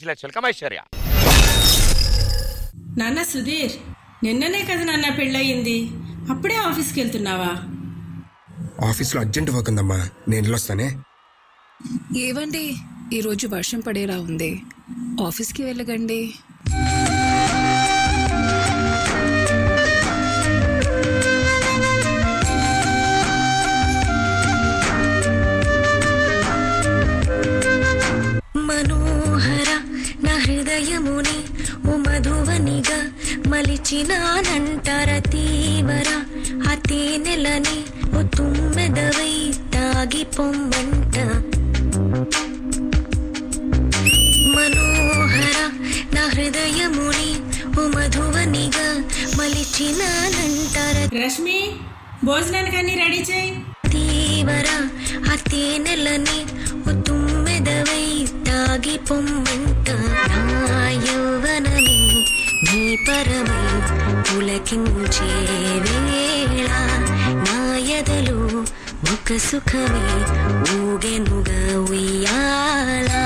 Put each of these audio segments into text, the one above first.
Let's welcome Aishwarya నాన్న సుధీర్ నిన్ననే కదా నాన్న పెళ్ళయింది అప్పుడే ఆఫీస్కి వెళ్తున్నావా ఆఫీస్లో అర్జెంట్ వర్క్ ఉందమ్మా నేను వెళ్ళొస్తానే ఏవండి ఈరోజు వర్షం పడేలా ఉంది ఆఫీస్కి వెళ్ళగండి మనోహర నా హృదయముని ఓ మధువనిగా మలిచినానంటర తీవర ఆ తేనెలని ఓ తుమ్మెదవై తాగి పొమ్మంట మనోహర నా హృదయముని ఓ మధువనిగా మలిచినానంటర రష్మి భోజనానికి అన్ని రెడీ చేయి తీవర ఆ తేనెలని ఓ తుమ్మెదవై తాగి పొమ్మంట నా యౌవనమే నీ పరమై పులకించే వేళ నా ఎదలో ఒక సుఖమే ఊగెనుగా ఉయ్యాలా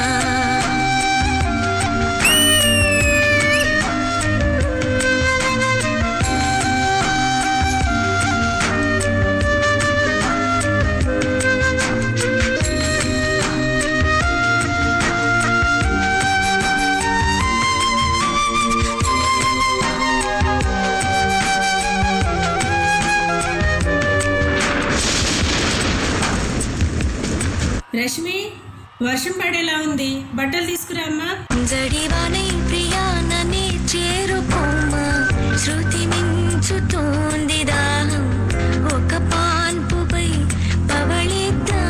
రష్మి వర్షం పడేలా ఉంది బట్టలు తీసుకురామ్మా జడివానై ప్రియాననే చేరుకోమా శృతి మించుతోంది దాహం ఒక పాన్పుపై పవళిద్దాం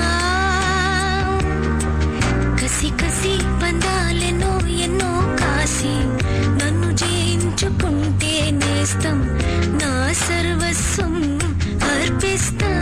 కసి కసి పందాలెన్నో ఎన్నో కాసి నన్ను జయించుకుంటే నేస్తం నా సర్వస్వం అర్పిస్తా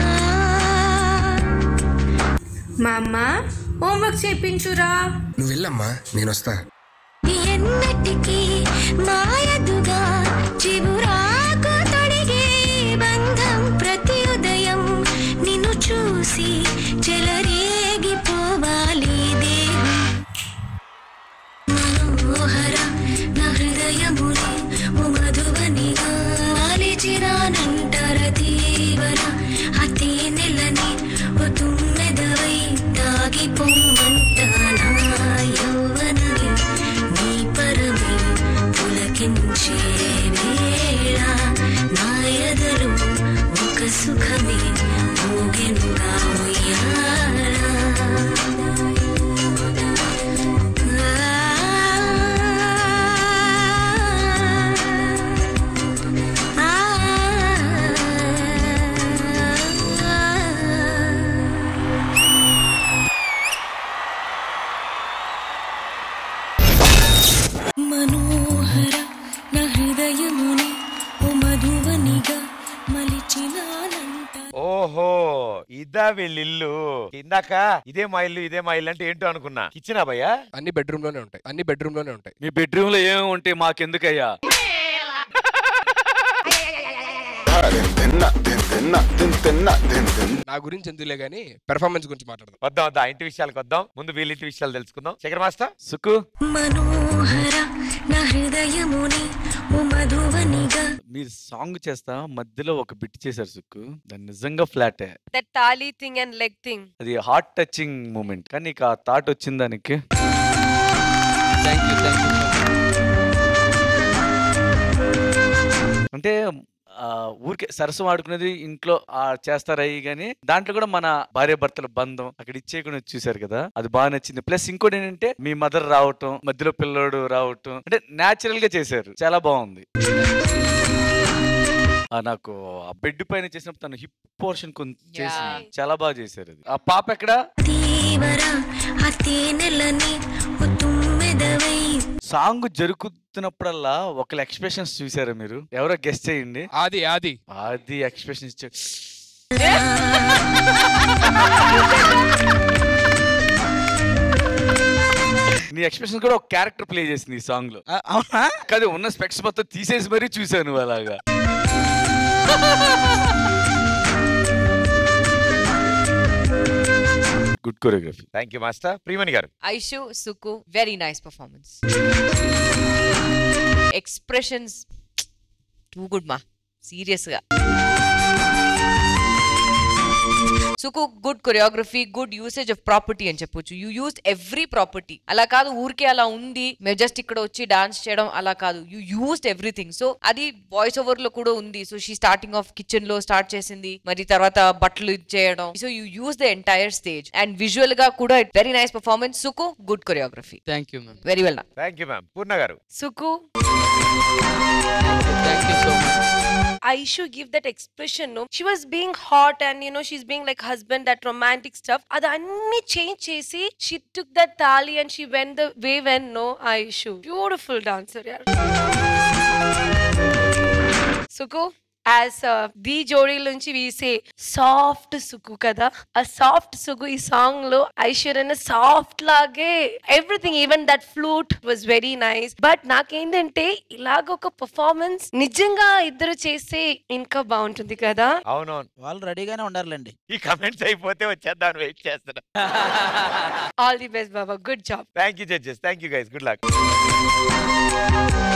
మా అమ్మ హోంవర్క్ చేయించురా నువ్వు వెళ్ళమ్మా నేను వస్తా ఎన్నటికీ మాయదుగా చివురాకు తొడిగే బంధం ప్రతి ఉదయం నిన్ను చూసి చెలరేగిపోవాలి దేహం మనోహర నా హృదయముని ఓ మధువనిగా అలిచిరానంటర తీవర అతి నెలని ఓ తుమ్మెదవై తాగి పొమ్మంట నా యౌవనమే నీ పరమే పులకించే వేళ నా ఎదలో ఒక సుఖమే ఊగెనుగా ఉయ్యాలా మనోహర నా హృదయముని ఓ మధువనిగా మలిచినానంట ఓహో ఇదా వీళ్ళిల్లు ఇందాక ఇదే మా ఇల్లు ఇదే మా ఇల్లు అంటే ఏంటో అనుకున్నా కిచెనా భయ్యా అన్ని బెడ్రూమ్ లోనే ఉంటాయి అన్ని బెడ్రూమ్ లోనే ఉంటాయి మీ బెడ్రూమ్ లో ఏమి ఉంటే మాకెందుకయ్యా నా గురించి ఎందుకులే గానీ పెర్ఫార్మెన్స్ గురించి మాట్లాడదాం వద్దాం వద్దాం ఇంటి విషయాలకు వద్దాం ముందు వీళ్ళింటి విషయాలు తెలుసుకుందాం శేఖర్ మాస్టర్ సుక్కు మనోహర నా హృదయముని ఓ మధువనిగా మీరు సాంగ్ చేస్తా మధ్యలో ఒక బిట్ చేశారు సుక్కు దాన్ని నిజంగా ఫ్లాటే that tali thing and leg thing. అది హార్ట్ టచింగ్ మూమెంట్ కానీ నీకు ఆ థాట్ వచ్చింది దానికి థ్యాంక్ యూ థ్యాంక్ యూ అంటే ఆ, ఊరికే సరసం ఆడుకునేది ఇంట్లో ఆ చేస్తారయ్యి కానీ దాంట్లో కూడా మన భార్య భర్తల బంధం అక్కడ ఇచ్చేయకుండా చూసారు కదా అది బాగా నచ్చింది ప్లస్ ఇంకోటి ఏంటంటే మీ మదర్ రావటం మధ్యలో పిల్లోడు రావటం అంటే నేచురల్ గా చేశారు చాలా బాగుంది ఆ, నాకు ఆ బెడ్ పైన చేసినప్పుడు తను హిప్ పోర్షన్ కొంచెం చేసింది చాలా బాగా చేశారు అది ఆ పాప ఎక్కడ తీవర ఆ తేనెలని ఓ తుమ్మెదవై సాంగ్ జరుగుతున్నప్పుడల్లా ఒకళ్ళ ఎక్స్ప్రెషన్స్ చూసారా మీరు ఎవరో గెస్ట్ చేయండి ఆది ఆది అది ఎక్స్ప్రెషన్ ఇచ్చే నీ ఎక్స్ప్రెషన్ కూడా ఒక క్యారెక్టర్ ప్లే చేసింది ఈ సాంగ్ లో అవునా కాదు ఉన్న స్పెక్స్ మొత్తం తీసేసి మరీ చూశాను అలాగా good good choreography thank you master Priyamani garu Aishu, Suku, very nice performance. Expressions, too good, ma. Serious గా Suku good choreography good usage of property అని చెప్పొచ్చు యూ యూస్డ్ ఎవ్రీ ప్రాపర్టీ అలా కాదు ఊరికే అలా ఉంది మేము జస్ట్ ఇక్కడ వచ్చి డాన్స్ చేయడం అలా కాదు యూ యూస్డ్ ఎవ్రీథింగ్ సో అది వాయిస్ ఓవర్ లో కూడా ఉంది so she starting of kitchen లో స్టార్ట్ చేసింది మరి తర్వాత బట్టలు ఇది చేయడం so you use the entire stage and visual గా కూడా very nice performance Suku good choreography thank you ma'am very well thank you ma'am Purna garu Suku, thank you so much Aishu give that expression, no? She was being hot and you know she's being like husband, that romantic stuff. అదన్నీ change చేసి she took that తాళి and she went the way when no Aishu. Beautiful dancer, yeah. Suku, as uh, the జోడీ నుంచి వి సే soft సుకు కదా ఆ soft సుకు ఈ song లో Aishwarya soft లాగే everything even that flute was very nice but నాకేంటంటే ఇలాగ ఒక పర్ఫార్మెన్స్ నిజంగా ఇద్దరు చేస్తే ఇంకా బాగుంటుంది కదా అవునవును వాళ్ళు రెడీగానే ఉండాలండి ఈ కమెంట్స్ అయిపోతే వచ్చేద్దాం వెయిట్ చేస్తున్నా ఆల్ ది బెస్ట్ బాబా good job thank you judges thank you guys good luck